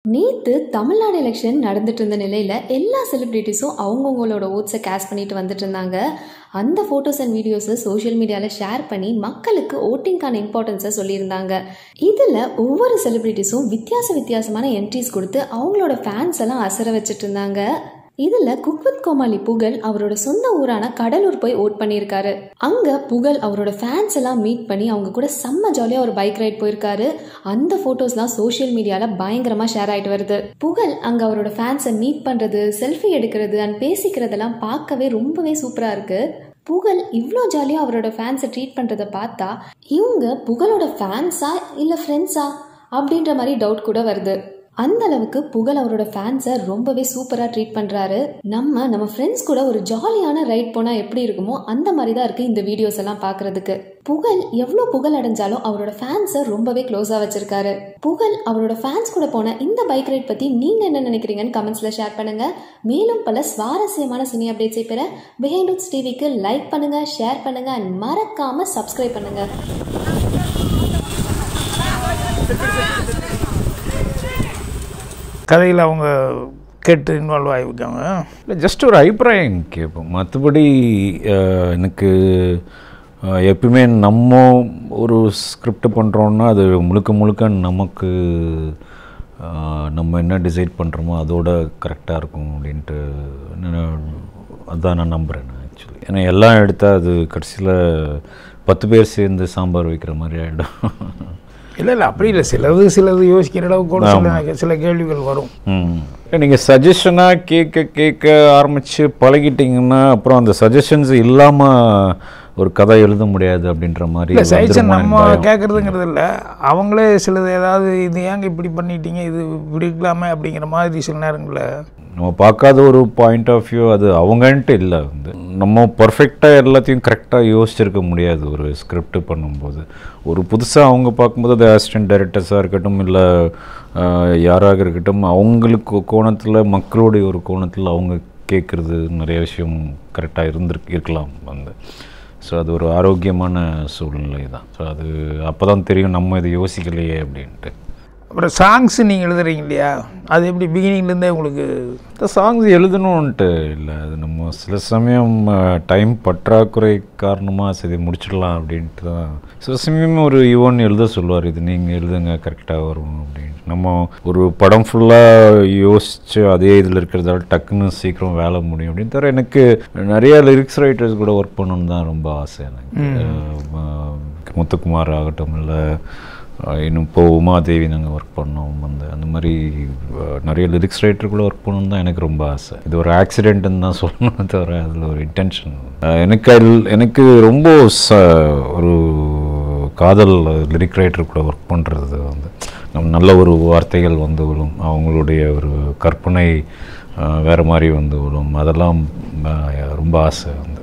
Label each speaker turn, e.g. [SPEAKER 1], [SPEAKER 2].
[SPEAKER 1] நேத்து தமிழ்நாடு எலெக்ஷன் நடந்துட்டு இருந்த நிலையில எல்லா செலிபிரிட்டிஸும் அவங்கவுங்களோட ஓட்ஸை கேஷ் பண்ணிட்டு வந்துட்டு இருந்தாங்க அந்த ஃபோட்டோஸ் அண்ட் வீடியோஸை சோஷியல் மீடியாவில் ஷேர் பண்ணி மக்களுக்கு ஓட்டிங்கான இம்பார்ட்டன்ஸை சொல்லியிருந்தாங்க இதில் ஒவ்வொரு செலிபிரிட்டிஸும் வித்தியாச வித்தியாசமான என்ட்ரிஸ் கொடுத்து அவங்களோட ஃபேன்ஸ் எல்லாம் அசர வச்சுட்டு இருந்தாங்க இதில் குக்வித் கோமாளி புகழ் அவரோட சொந்த ஊரான கடலூர் போய் ஓட் பண்ணியிருக்காரு அங்கே புகழ் அவரோட ஃபேன்ஸ் எல்லாம் மீட் பண்ணி அவங்க கூட செம்ம ஜாலியாக ஒரு பைக் ரைட் போயிருக்காரு அந்த ஃபோட்டோஸ்லாம் சோஷியல் மீடியாவில் பயங்கரமாக ஷேர் ஆகிட்டு வருது புகழ் அங்கே அவரோட ஃபேன்ஸை மீட் பண்ணுறது செல்ஃபி எடுக்கிறது அண்ட் பேசிக்கிறதெல்லாம் பார்க்கவே ரொம்பவே சூப்பராக இருக்குது புகழ் இவ்வளோ ஜாலியாக அவரோட ஃபேன்ஸை ட்ரீட் பண்ணுறதை பார்த்தா இவங்க புகழோட ஃபேன்ஸா இல்லை ஃப்ரெண்ட்ஸா அப்படின்ற மாதிரி டவுட் கூட வருது அந்த அளவுக்கு புகழ் அவரோட ஃபேன்ஸை ரொம்பவே சூப்பராக ட்ரீட் பண்ணுறாரு நம்ம நம்ம ஃப்ரெண்ட்ஸ் கூட ஒரு ஜாலியான ரைட் போனால் எப்படி இருக்குமோ அந்த மாதிரி தான் இருக்குது இந்த வீடியோஸ் எல்லாம் பார்க்குறதுக்கு புகழ் எவ்வளோ புகழ் அடைஞ்சாலும் அவரோட ஃபேன்ஸை ரொம்பவே க்ளோஸாக வச்சிருக்காரு புகழ் அவரோட ஃபேன்ஸ் கூட போன இந்த பைக் ரைட் பற்றி நீங்கள் என்ன நினைக்கிறீங்கன்னு கமெண்ட்ஸில் ஷேர் பண்ணுங்கள் மேலும் பல சுவாரஸ்யமான சினி அப்டேட்ஸை பெற பிஹைண்ட் உட்ஸ் டிவிக்கு லைக் பண்ணுங்கள் ஷேர் பண்ணுங்கள் அண்ட் மறக்காமல் சப்ஸ்கிரைப் பண்ணுங்கள்
[SPEAKER 2] கதையில் அவங்க கேட்டு இன்வால்வ் ஆகிருக்காங்க
[SPEAKER 3] இல்லை ஜஸ்ட் ஒரு அபிப்பிராயம் கேட்போம் மற்றபடி அஹ், எனக்கு அஹ், எப்பயுமே நம்ம ஒரு ஸ்கிரிப்ட் பண்ணுறோன்னா அது முழுக்க முழுக்க நமக்கு அஹ், நம்ம என்ன டிசைட் பண்ணுறோமோ அதோட கரெக்டாக இருக்கும் அப்படின்ட்டு நான் அதான் நான் நம்புகிறேன் நான் ஆக்சுவலி ஏன்னா எல்லாம் எடுத்தால் அது கடைசியில் பத்து பேர் சேர்ந்து சாம்பார் வைக்கிற மாதிரி ஆகிடும்
[SPEAKER 2] இல்லை இல்லை அப்படி இல்லை சிலது சிலது யோசிக்கிற அளவுக்கு கூட சில சில கேள்விகள் வரும்
[SPEAKER 3] ம் நீங்கள் சஜஷனாக கேட்க கேட்க ஆரம்பித்து பழகிட்டீங்கன்னா அப்புறம் அந்த சஜஷன்ஸ் இல்லாமல் ஒரு கதை எழுத முடியாது அப்படின்ற மாதிரி
[SPEAKER 2] இல்லை சஜஷன்
[SPEAKER 3] வந்துருமோ
[SPEAKER 2] நம்ம
[SPEAKER 3] எனக்கு பயம்.
[SPEAKER 2] கேட்குறதுங்கிறது இல்லை அவங்களே சிலது ஏதாவது இது ஏங்க இப்படி பண்ணிட்டீங்க இது இப்படி இருக்கலாமே அப்படிங்கிற மாதிரி சில நேரங்களில்
[SPEAKER 3] நம்ம பார்க்காத ஒரு பாயிண்ட் ஆஃப் வியூ அது அவங்கன்ட்டு இல்லை வந்து நம்ம பர்ஃபெக்டாக எல்லாத்தையும் கரெக்டாக யோசிச்சிருக்க முடியாது ஒரு ஸ்கிரிப்ட் பண்ணும்போது ஒரு புதுசாக அவங்க பார்க்கும்போது அது அசிஸ்டன்ட் டைரக்டர்ஸாக இருக்கட்டும் இல்லை யாராக இருக்கட்டும் அவங்களுக்கு கோணத்தில் மக்களுடைய ஒரு கோணத்தில் அவங்க கேட்குறது நிறைய விஷயம் கரெக்டாக இருந்திருக்கு இருக்கலாம் வந்து ஸோ அது ஒரு ஆரோக்கியமான சூழ்நிலை தான் ஸோ அது அப்போ தான் தெரியும் நம்ம இதை யோசிக்கலையே அப்படின்ட்டு
[SPEAKER 2] அப்புறம் சாங்ஸ் நீங்கள் எழுதுறீங்க இல்லையா அது எப்படி பிகினிங்லேருந்தே உங்களுக்கு
[SPEAKER 3] இந்த சாங்ஸ் எழுதணுன்ட்டு இல்லை அது நம்ம சில சமயம் டைம் பற்றாக்குறை காரணமாக சரி முடிச்சிடலாம் அப்படின்ட்டு தான் சில சமயம் ஒரு யுவன் எழுத சொல்லுவார் இது நீங்கள் எழுதுங்க கரெக்டாக வரும் அப்படின்னு நம்ம ஒரு படம் ஃபுல்லாக யோசித்து அதே இதில் இருக்கிறதால டக்குன்னு சீக்கிரம் வேலை முடியும் அப்படின்னு தவிர எனக்கு நிறைய லிரிக்ஸ் ரைட்டர்ஸ் கூட ஒர்க் பண்ணணுன்னு தான் ரொம்ப ஆசை எனக்கு அஹ், முத்துக்குமார் ஆகட்டும் இல்லை அஹ் இன்னும் இப்போ உமாதேவி நாங்கள் ஒர்க் பண்ணோம் அந்த அந்த மாதிரி அஹ், நிறைய லிரிக்ஸ் ரைட்டர் கூட ஒர்க் பண்ணணும்னு தான் எனக்கு ரொம்ப ஆசை இது ஒரு ஆக்சிடென்ட்னு தான் சொல்லணும் தவிர அதில் ஒரு இன்டென்ஷன் எனக்கு அதில் எனக்கு ரொம்ப ச ஒரு காதல் லிரிக் ரைட்டர் கூட ஒர்க் பண்ணுறது வந்து நம்ம நல்ல ஒரு வார்த்தைகள் வந்து விழும் அவங்களுடைய ஒரு கற்பனை அஹ், வேறு மாதிரி வந்து விழும் அதெல்லாம் அஹ், ரொம்ப ஆசை வந்து